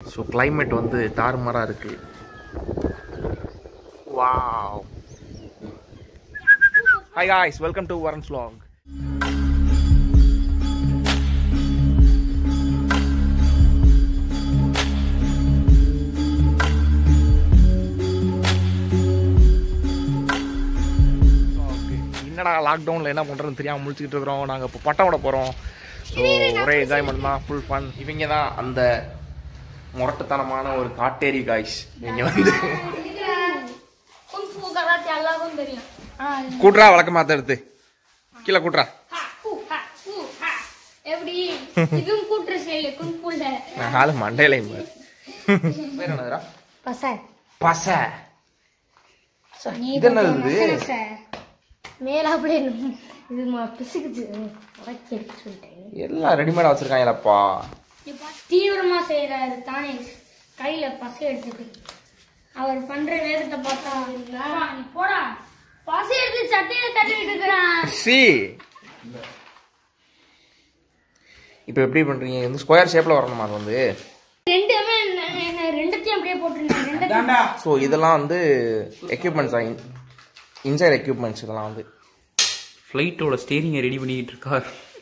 So climate வந்து தாறுமாறாக இருக்கு wow hi guys welcome to வரன்ஸ் vlog Okay. என்னடா லாக்டவுனில் என்ன பண்ணுறதுன்னு தெரியாமல் முழிச்சுக்கிட்டு இருக்கிறோம் நாங்கள் இப்போ பட்டம் விட போகிறோம் ஸோ ஒரே என்ஜாய்மெண்ட் தான் ஃபுல் ஃபன் இவங்க தான் அந்த முரட்டுத்தனமான ஒரு காட்டேரி காய்ஸ் இவங்க வந்து குங்ஃபு கராத்தே எல்லாருக்கும் தெரியும் ஆ, கூட்டுறா வழக்கமாக எடுத்து கீழே கூட்டுறா ஹா, ஹூ, ஹா, ஹூ, ஹா. எப்படி இதுவும் கூட்டுற செயல் குங்ஃபுல நான் ஆளு மண்டையிலையும் பாரு பேர் என்னதுடா பச பச இது என்னது இது? மேல அப்படியே இது மா- பிசுக்குச்சு உடைச்சு எடுக்க சொல்லிட்டேன் எல்லாம் ரெடிமேடா வச்சிருக்காங்களப்பா இப்ப தீவிரமா செய்யறாரு தானே கையில பசை எடுத்துட்டு அவர் பண்ற வேகத்தை பார்த்தா அப்பா, நீ போடா பசை எடுத்து சட்டையில தட்டிட்டு இருக்கிறான் சி இப்போ எப்படி பண்றீங்க வந்து ஸ்கொயர் ஷேப்ல வரணுமா அது வந்து ரெண்டுமே என்ன- என்ன ரெண்டுத்தையும் அப்படியே போட்டுருந்தேன் ரெண்டுத்தையும் ஸோ இதெல்லாம் வந்து எக்யூப்மெண்ட்ஸ் இன்சைட் எக்யூப்மெண்ட்ஸ் இதெல்லாம் வந்து ஃப்ளைட்டோட ஸ்டேரிங்கை ரெடி பண்ணிக்கிட்டு இருக்கார்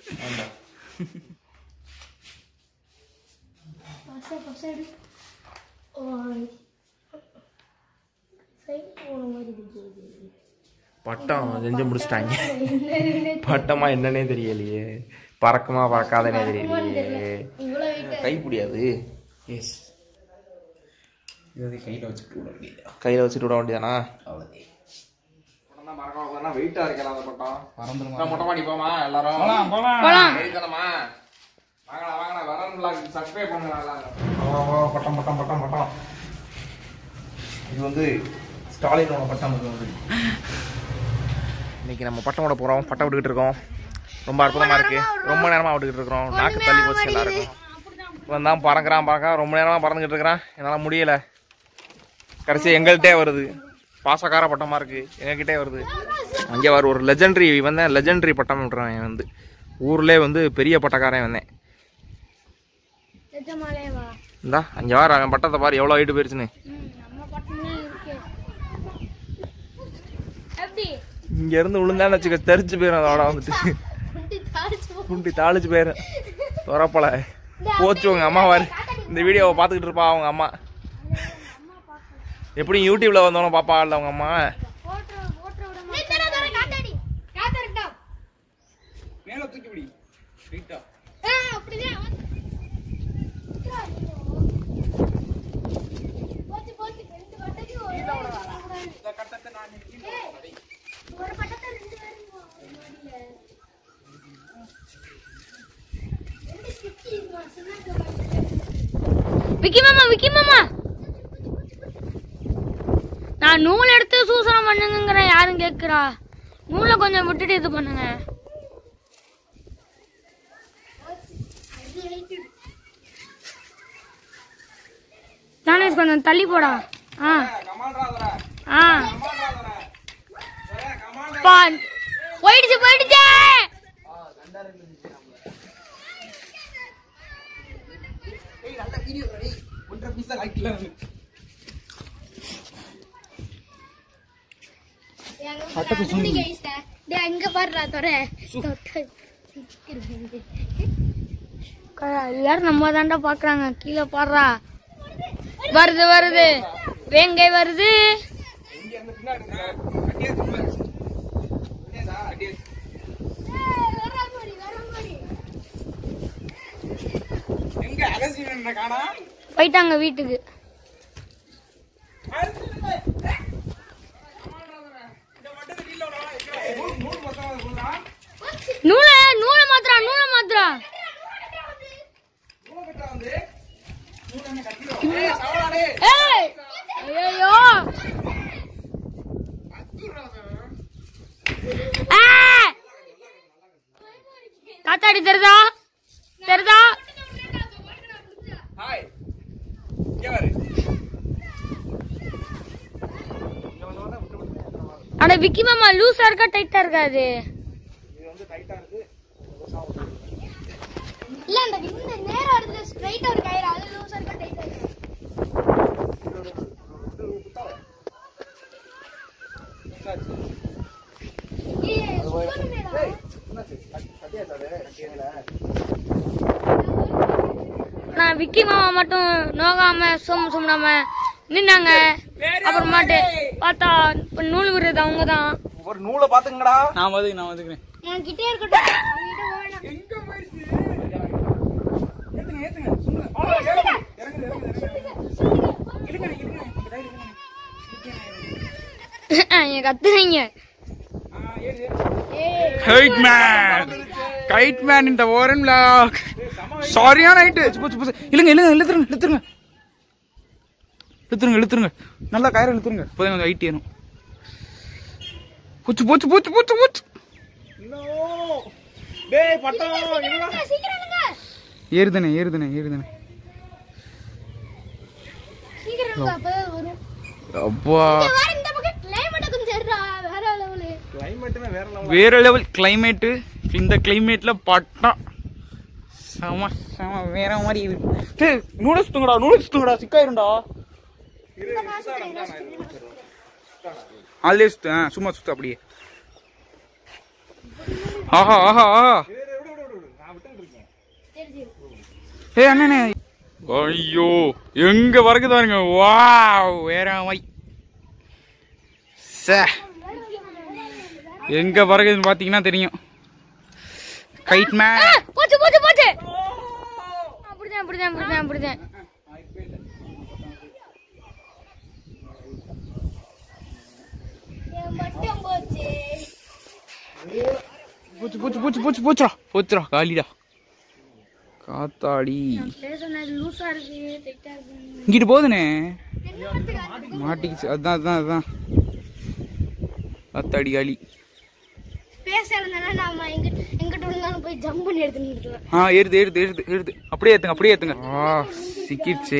பசை பசை எடு ஓ, சைடு போன மாதிரி இருக்குது. பட்டம் செஞ்சு முடிச்சிட்டாங்க பட்டமா என்னன்னே தெரியலையே பறக்குமா பறக்காதனே தெரியலையே இவ்வளவு weight கை முடியாது எஸ் இதை கையில் வச்சுட்டு விட வேண்டியதா கையில வச்சுட்டு விட வேண்டியதானா அவ்வளோதே வெயிட்டா இருக்கலாம் அந்த பட்டம் பறந்துருமா நான் மொட்டை மாடி போமா எல்லாரும் போலாம் போலாம் போலாம் எழுதணுமா வாங்கடா வாங்கடா வரன் பிளாக் சப்ஸ்கிரைப் பண்ணுங்க எல்லாரும் பட்டம் பட்டம் பட்டம் பட்டம் இது வந்து ஸ்டாலினோட பட்டம் இது வந்து இன்னைக்கு நம்ம பட்டம் விட போறோம் பட்டம் விட்டுக்கிட்டு இருக்கோம் ரொம்ப அற்புதமா இருக்கு ரொம்ப நேரமா விட்டுக்கிட்டு இருக்கிறோம் நாக்கு தள்ளி போச்சு எல்லாருக்கும் இவன் தான் பறக்குறான் பறக்கான் ரொம்ப நேரமா பறந்துக்கிட்டு இருக்கிறான் என்னால முடியல கடைசி எங்கள்கிட்டே வருது பாசக்கார பட்டமா இருக்கு எங்ககிட்டே வருது அங்கே வர ஒரு லெஜெண்டரி வந்தேன் லெஜெண்டரி பட்டம் விட்டுறான் இவன் வந்து ஊர்லேயே வந்து பெரிய பட்டக்காரன் வந்தேன் நிஜமாலே வா இந்தா அங்கே வர அவன் பட்டத்தை பாரு எவ்வளோ ஹைட்டு போயிருச்சுன்னு ம், நம்ம பட்டமே இருக்கு எப்படி இங்க இருந்து விழுந்தான்னு வச்சுக்க தெரிச்சு போயிடும் அதோட வந்துட்டு குண்டி தாளிச்சு போ- குண்டி தாளிச்சு போயிடும் துறப்பல போச்சு உங்க அம்மா வாரு இந்த வீடியோவை பார்த்துக்கிட்டு இருப்பா அவங்க அம்மா எப்படி யூடியூப்ல வந்தோன்னு பாப்பா இல்ல அவங்க அம்மா போட்டுற போட்டுற விட மாட்டேன் காத்தாடி காத்தாடிட்டா மேலே தூக்கி பிடி ஸ்ட்ரைட்டா ஆ அப்படிதான் போச்சு போச்சு ரெண்டு பட்டத்துக்கு ஒரு ஏய், ஒரு பட்டத்தை ரெண்டு பேரும் மாடியில. ரெண்டு சுத்தி இருக்குமா, சிமெண்ட் பட்டத்தை. விக்கி மாமா விக்கி மாமா நான் நூல் எடுத்து சூசனம் பண்ணுங்கிறேன் யாரும் கேக்குறா நூலை கொஞ்சம் விட்டுட்டு இது பண்ணுங்க தானேஷ் கொஞ்சம் தள்ளி போடா ஆ ஆ பா போயிடுச்சு போயிடுச்சு எங்க பாடுறா தொட எல்லாரும் நம்ம தாண்டா பாக்குறாங்க கீழே பாடுறா வருது வருது வேங்கை வருது எங்க அகசியம் என்ன காணா போயிட்டாங்க வீட்டுக்கு நூலை நூலை மாத்திரா நூலை மாத்திரா ஏய் ஐயோ காத்தாடி தெரிதா தெரிதா ஹாய் இங்க பாரு அட விக்கி மாமா லூஸா இருக்கா டைட்டா இருக்காது இது வந்து டைட்டா இருக்கு இல்ல அந்த இந்த நேரா இடத்துல ஸ்ட்ரைட்டா ஒரு கயிறு அது லூஸா இருக்கா டைட்டா இருக்கு விக்கி மாமா மட்டும் நோகாம சோம சும்னாம நின்னாங்க அப்புறமாட்டு பார்த்தா இப்ப நூல் விடுறது அவங்க தான் ஒரு நூலை பாத்துங்கடா நான் வந்து நான் வந்துக்கிறேன் நான் கிட்டே இருக்கட்டும் எங்க போயிடுச்சு ஏத்துங்க ஏத்துங்க சும்மா ஆ, இறங்கு, இறங்கு, இறங்கு, இறங்கு. இழுங்க, இழுங்க, இதை இழுங்க. நீங்க கத்துறீங்க ஆ, ஏறு, ஏறு. கைட் மேன் கைட் மேன் இந்த ஓரன் பிளாக் சாரியான நைட்டு சுப்பு சுப்பு இல்லைங்க இல்லைங்க இழுத்துருங்க இழுத்துருங்க இழுத்துருங்க இழுத்துருங்க நல்லா கயிறு இழுத்துருங்க இப்போதான் கொஞ்சம் ஹைட் ஏறும் போச்சு போச்சு போச்சு போச்சு போச்சு No. டேய் பட்டம் இல்ல ஏறுதானே ஏறுதானே ஏறுதானே சீக்கிரம் அப்பதான் வரும் அப்பா வேற இந்த பக்கம் கிளைமேட் கொஞ்சம் சரிடா வேற லெவலு கிளைமேட்டுமே வேற level. வேற லெவல் கிளைமேட்டு இந்த கிளைமேட்ல பட்டம் செம செம வேற மாதிரி இருக்கு நூடுல்ஸ் தூங்கடா நூடுல்ஸ் தூங்கடா சிக்காயிருண்டா இரு, சுத்தாடா, சுத்தாடா, இரு, சுத்தாடா. ஆல்வே சுத்து ஆ, சும்மா சுத்து அப்படியே ஆஹா ஆஹா ஆஹா இரு, இரு, விடு, விடு, விடு, விடு. நான் விட்டுட்டு இருக்கேன். ஏ அண்ணனே ஐயோ எங்க வரக்குது பாருங்க வாவ் வேற மை சே எங்க வரக்குதுன்னு பாத்தீங்கன்னா தெரியும் கைட் மேன் போச்சு போச்சு போச்சு அப்படிதான் அப்படிதான் அப்படிதான் அப்படிதான் போச்சு போச்சு போச்சு போச்சு போச்சுடா போச்சுடா காலிடா காத்தாடி லூசா இருக்கு டைட்டா இருக்கு இங்கிட்டு போகுதுனே மாட்டிக்கிச்சு அதான் அதான் அதான் காத்தாடி காலி பேச இருந்தா நாம எங்க எங்கிட்ட இருந்தாலும் போய் ஜம்ப் பண்ணி எடுத்துட்டு இருக்கலாம் ஆ ஏறுது ஏறுது ஏறுது ஏறுது அப்படியே ஏத்துங்க அப்படியே ஏத்துங்க ஆ சிக்கிடுச்சே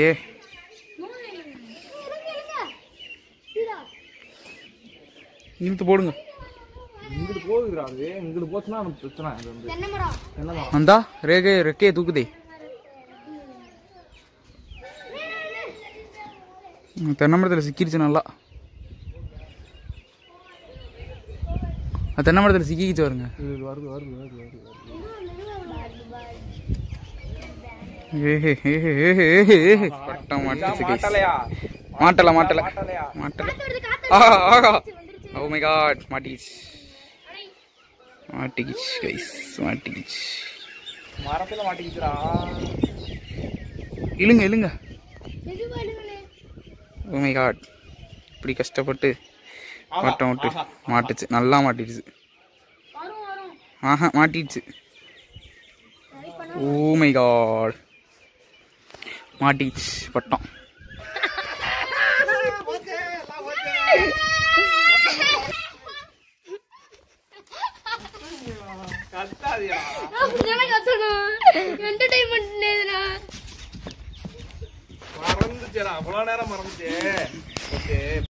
இழுத்து போடுங்க இங்கிட்டு போகுதுடா அது இங்கிட்டு போச்சுன்னா நமக்கு பிரச்சனை அது வந்து தென்னை மரம் வந்தா ரேகை ரெக்கையை தூக்குதே ம், தென்னை மரத்தில் சிக்கிடுச்சு நல்லா அது தென்னை மரத்தில் சிக்கிக்கிச்சு வருங்க இது வருது வருது வருது வருது வருது. ஏஹே ஏஹே ஏஹே ஏஹே ஏஹே பட்டம் மாட்டுச்சு guys. மாட்டலையா மாட்டல மாட்டல மாட்டலையா மாட்டல ஆஹா ஆஹா ஓ மை காட் மாட்டிக்கிச்சு மாட்டிக்கிச்சு கைஸ் மாட்டிக்கிச்சு மரத்துல மாட்டிக்கிச்சுடா இழுங்க இழுங்க மெதுவா எடுங்களே ஓ மை காட் இப்படி கஷ்டப்பட்டு ஆஹா, மாட்டம் விட்டு ஆஹா, மாட்டுச்சு நல்லா மாட்டிடுச்சு வரும் வரும் ஆஹா மாட்டிடுச்சு ஓ மை காட் மாட்டிடுச்சு பட்டம் கத்தாதியா அப்படிதானே கத்தணும் என்டர்டைன்மெண்ட் இதுனா மறந்துச்சேடா அவ்வளவு நேரம் மறந்துச்சே ஓகே